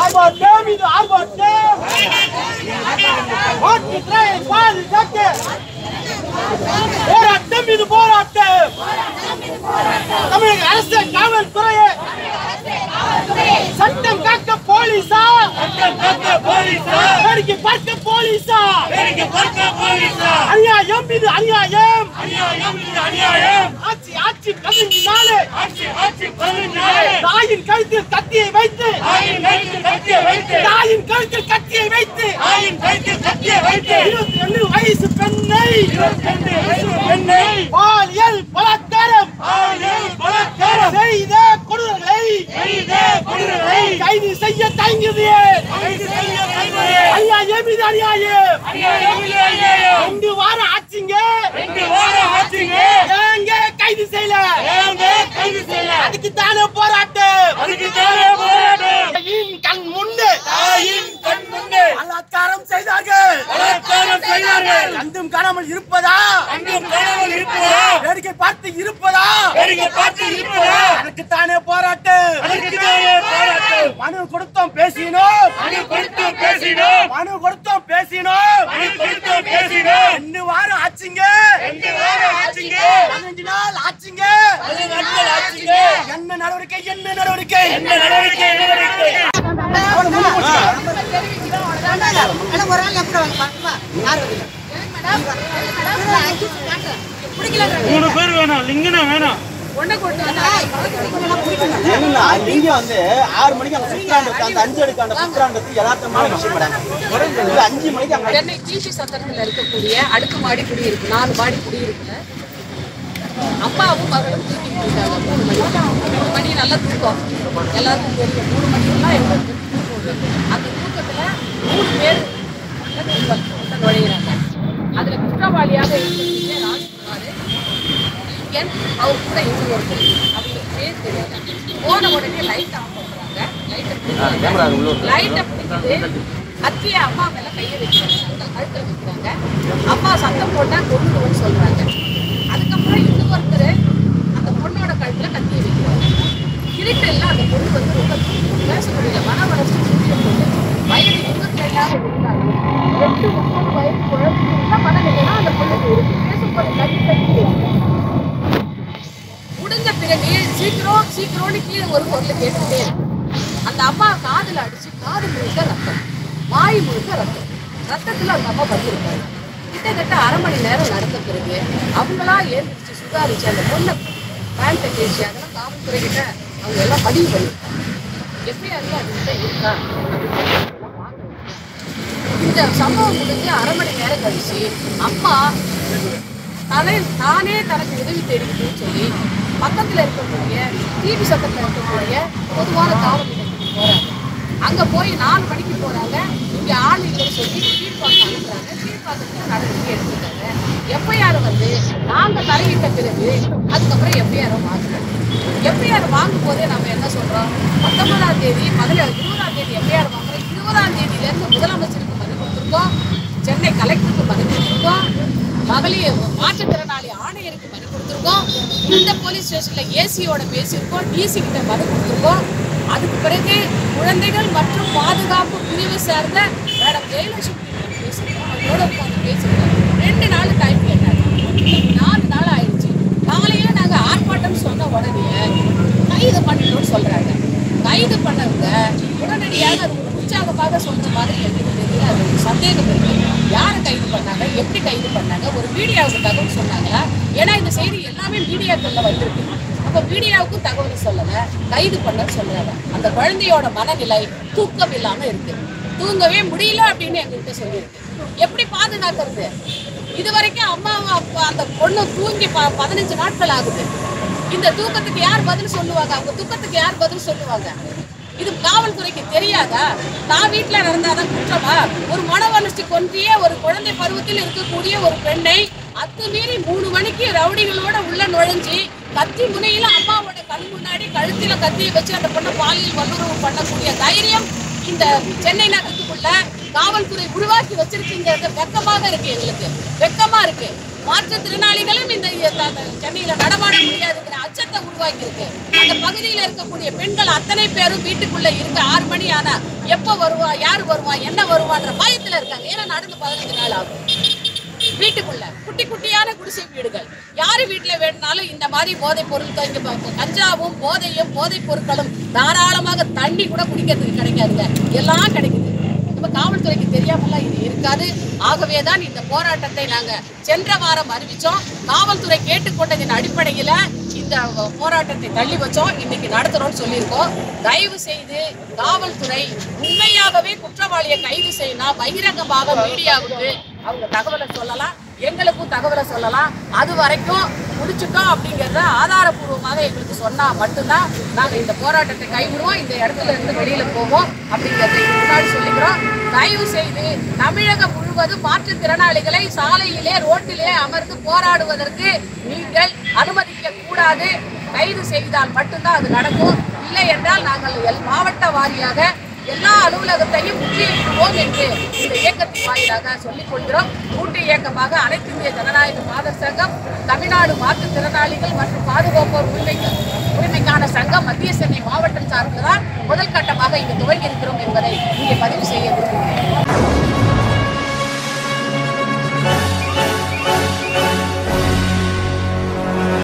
ஆர்ப்பாட்டம் இது ஆர்ப்பாட்டம் மாற்றுத்திறனை பாதுகாக்க போராட்டம் இது போராட்டம் தமிழக அரசு காவல்துறையை சட்டம் காக்க போலீஸா வேடிக்கை பார்க்க போலீஸா அநியாயம் இது அநியாயம் ஆட்சி ஆட்சி பதினாலு தாயின் கழுத்தில் கத்தியை வைத்து தாயின் கழுத்தில் கத்தியை வைத்து இருபத்தி ரெண்டு வயசு பெண்ணை பாலியல் பலாத்காரம் செய்த கொடூரங்களை கைது செய்ய தயங்குது அநியாயம் இது அநியாயம் ரெண்டு வாரம் ஆச்சுங்க ஏங்க கைது செய்யல அதுக்கு தானே போராட்டம் தாயின் கண் முன்னே பலாத்காரம் செய்தார்கள் கண்டும் காணாமல் இருப்பதா வேடிக்கை பார்த்து இருப்பதா அதுக்கு தானே போராட்டம் மனு கொடுத்தோம் பேசினோம் மனு கொடுத்தோம் பேசினோம் ரெண்டு வாரம் ஆச்சுங்க பதினஞ்சு நாள் ஆச்சுங்க என்ன நடவடிக்கை என்ன நடவடிக்கை மேடம் ஒரு ஆள் எப்படி வாங்க பாருமா யார் மூணு பேர் வேணும் லிங்கனா வேணும் ஏன்னா நீங்க வந்து ஆறு மணிக்கு அங்க சுற்றாண்டு அந்த அஞ்சு அடுக்கு அந்த சுற்றாண்டது யதார்த்தமான விஷயம் மேடம் இது அஞ்சு மணிக்கு அங்க சென்னை டிசி சத்திரத்தில் இருக்கக்கூடிய அடுக்குமாடி குடியிருப்பு நாலு மாடி குடியிருப்புல அப்பாவும் மகளும் தூக்கி போயிட்டாங்க மூணு மணி மூணு மணி நல்லா தூக்கம் எல்லாருக்கும் தெரியும் மூணு மணிக்கெல்லாம் எங்களுக்கு தூக்கம் வருது. அந்த தூக்கத்துல மூணு பேர் உள்ள உள்ள நுழையிறாங்க அதுல குற்றவாளியாக இருக்கக்கூடிய ராஜ்குமார் என் அவர் கூட இன்னும் ஒருத்தர் அவங்களுக்கு பேர் தெரியல போன உடனே லைட் ஆஃப் பண்றாங்க லைட்டை லைட்டை பிடிச்சிட்டு அத்திய அம்மா மேல கையை வைக்கிறாங்க கழுத்துல வைக்கிறாங்க அம்மா சத்தம் போட்டா கொண்டுடுவோம்னு சொல்றாங்க அதுக்கப்புறம் இன்னொருத்தர் அந்த பொண்ணோட கழுத்துல கத்தியை வைக்கிறாங்க இருட்டில் அந்த பொண்ணு வந்து ரொம்ப பேச முடியல மன வளர்ச்சி சுற்றிய பொண்ணு வயது இருபத்தி ரெண்டாவது இருந்தாங்க எட்டு முப்பது வயது குழந்தை மனநிலைனா அந்த பொண்ணுக்கு இருக்கு பேசும்போது கட்டி கட்டி முடிஞ்ச பிறகு சீக்கிரம் சீக்கிரம்னு கீழே ஒரு பொருளை கேட்டுட்டே இருக்கு அந்த அம்மா காதுல அடிச்சு காது முழுக்க ரத்தம் வாய் முழுக்க ரத்தம் ரத்தத்துல அந்த அம்மா படுத்திருக்காங்க கிட்டத்தட்ட அரை மணி நேரம் நடந்த பிறகு அவங்களா ஏந்திரிச்சு சுதாரிச்சு அந்த பொண்ணை பேண்ட்டை கேட்டு அதெல்லாம் காவல்துறை கிட்ட அவங்க எல்லாம் பதிவு பண்ணிருக்காங்க எப்பயாவது அது கிட்ட இருக்கா அப்படின்னு எல்லாம் பார்க்கணும் இந்த சம்பவம் முடிஞ்சு அரை மணி நேரம் கழிச்சு அம்மா தலை தானே தனக்கு உதவி தெரிவிக்கணும்னு சொல்லி பக்கத்துல இருக்கக்கூடிய டிவி சத்தத்தில் இருக்கக்கூடிய பொதுவான காவல் நிலையத்துக்கு போறாங்க அங்க போய் நாலு மணிக்கு போறாங்க இங்க ஆள் இல்லைன்னு சொல்லி கீழ்பாக்கம் அனுப்புறாங்க கீழ்பாக்கத்துல நடவடிக்கை எடுத்துருக்காங்க எஃப்ஐஆர் வந்து நாங்க தலையிட்ட பிறகு அதுக்கப்புறம் எஃப்ஐஆர் மாத்துறாங்க எஃப்ஐஆர் வாங்கும் போதே நம்ம என்ன சொல்றோம் பத்தொன்பதாம் தேதி முதல்ல இருபதாம் தேதி எஃப்ஐஆர் வாங்குறோம் இருபதாம் தேதியில இருந்து முதலமைச்சருக்கு மனு கொடுத்துருக்கோம் சென்னை கலெக்டருக்கு மனு கொடுத்துருக்கோம் மகளிர் மாற்றுத்திறனாளி ஆணையருக்கு மனு கொடுத்துருக்கோம் இந்த போலீஸ் ஸ்டேஷன்ல ஏசியோட பேசியிருக்கோம் டிசி கிட்ட மனு கொடுத்துருக்கோம் அதுக்கு பிறகு குழந்தைகள் மற்றும் பாதுகாப்பு பிரிவு சேர்ந்த மேடம் ஜெயலட்சுமி கிட்ட பேசியிருக்கோம் அவங்களோட உட்காந்து பேசியிருக்கோம் ரெண்டு நாள் டைம் கேட்டாங்க நாலு நாள் ஆயிடுச்சு காலையில நாங்க ஆர்ப்பாட்டம் சொன்ன உடனே கைது பண்ணிட்டோம்னு சொல்றாங்க கைது பண்ணவங்க உடனடியாக அது ஒரு உற்சாகமாக சொன்ன மாதிரி எங்களுக்கு தெரியல அது ஒரு சந்தேகம் இருக்கு யாரை கைது பண்ணாங்க எப்படி கைது பண்ணாங்க ஒரு மீடியாவுக்கு தகவல் சொன்னாங்களா ஏன்னா இந்த செய்தி எல்லாமே மீடியாக்கள்ல வந்திருக்கு அப்ப மீடியாவுக்கும் தகவல் சொல்லல கைது பண்ண சொல்றாங்க அந்த குழந்தையோட மனநிலை தூக்கம் இல்லாம இருக்கு தூங்கவே முடியல அப்படின்னு எங்கள்கிட்ட சொல்லியிருக்கு எப்படி பாதுகாக்கிறது இது வரைக்கும் அம்மா அப்பா அந்த பொண்ணு தூங்கி ப- பதினஞ்சு நாட்கள் ஆகுது இந்த தூக்கத்துக்கு யார் பதில் சொல்லுவாங்க அவங்க தூக்கத்துக்கு யார் பதில் சொல்லுவாங்க இது காவல்துறைக்கு தெரியாதா நான் வீட்டுல நடந்தாதான் குற்றமா ஒரு மன வளர்ச்சி கொன்றிய ஒரு குழந்தை பருவத்தில் இருக்கக்கூடிய ஒரு பெண்ணை அத்துமீறி மூணு மணிக்கு ரவுடிகளோட உள்ள நுழைஞ்சு கத்தி முனையில அம்மாவோட கண் முன்னாடி கழுத்தில கத்தியை வச்சு அந்த பொண்ணை பாலியல் வல்லுறவு பண்ணக்கூடிய தைரியம் இந்த சென்னை நகரத்துக்குள்ள காவல்துறை உருவாக்கி வச்சிருக்கீங்க வெக்கமாக இருக்கு எங்களுக்கு வெக்கமா இருக்கு மாற்றுத்திறனாளிகளும் இந்த த- த- சென்னையில நடமாட முடியாதுங்கிற அச்சத்தை உருவாக்கி இருக்கு அந்த பகுதியில் இருக்கக்கூடிய பெண்கள் அத்தனை பேரும் வீட்டுக்குள்ள இருக்க ஆறு மணி ஆனா எப்ப வருவா யார் வருவா என்ன வருவான்ற பயத்துல இருக்காங்க ஏன்னா நடந்து பதினஞ்சு நாள் ஆகும் வீட்டுக்குள்ள குட்டி குட்டியான குடிசை வீடுகள் யாரு வீட்டுல வேணும்னாலும் இந்த மாதிரி போதைப் பொருட்கள் இங்க பா- கஞ்சாவும் போதையும் போதைப் பொருட்களும் தாராளமாக தண்ணி கூட குடிக்கிறதுக்கு கிடைக்காதுங்க எல்லாம் கிடைக்குது நம்ம காவல்துறைக்கு தெரியாமலாம் இது இருக்காது ஆகவே தான் இந்த போராட்டத்தை நாங்க சென்ற வாரம் அறிவிச்சோம் காவல்துறை கேட்டுக்கொண்டதின் அடிப்படையில இந்த போராட்டத்தை தள்ளி வச்சோம் இன்னைக்கு நடத்துறோம்னு சொல்லியிருக்கோம் தயவு செய்து காவல்துறை உண்மையாகவே குற்றவாளியை கைது செய்யணும் பகிரங்கமாக மீடியாவுக்கு அவங்க தகவலை சொல்லலாம் எங்களுக்கும் தகவலை சொல்லலாம் அது வரைக்கும் முடிச்சுட்டோம் அப்படிங்கிறத ஆதாரபூர்வமாக எங்களுக்கு சொன்னா மட்டும்தான் நாங்க இந்த போராட்டத்தை கைவிடுவோம் இந்த இடத்துல இருந்து வெளியில போவோம் அப்படிங்கறத இதுக்கு முன்னாடி சொல்லிக்கிறோம் தயவு செய்து தமிழகம் முழுவதும் மாற்றுத்திறனாளிகளை சாலையிலே ரோட்டிலே அமர்ந்து போராடுவதற்கு நீங்கள் அனுமதிக்க கூடாது கைது செய்தால் மட்டும்தான் அது நடக்கும் இல்லை என்றால் நாங்கள் எல் மாவட்ட வாரியாக எல்லா அலுவலகத்தையும் முற்றியிடுவோம் என்று இந்த இயக்கத்தின் வாயிலாக சொல்லிக் கொள்கிறோம் கூட்டு இயக்கமாக அனைத்து இந்திய ஜனநாயக மாதர் சங்கம் தமிழ்நாடு மாற்றுத்திறனாளிகள் மற்றும் பாதுகாப்போர் உரிமைகள் உரிமைக்கான சங்கம் மத்திய சென்னை மாவட்டம் சார்ந்துதான் முதல் கட்டமாக இங்கு துவங்கி இருக்கிறோம் என்பதை இங்கே பதிவு செய்ய விரும்புகிறேன்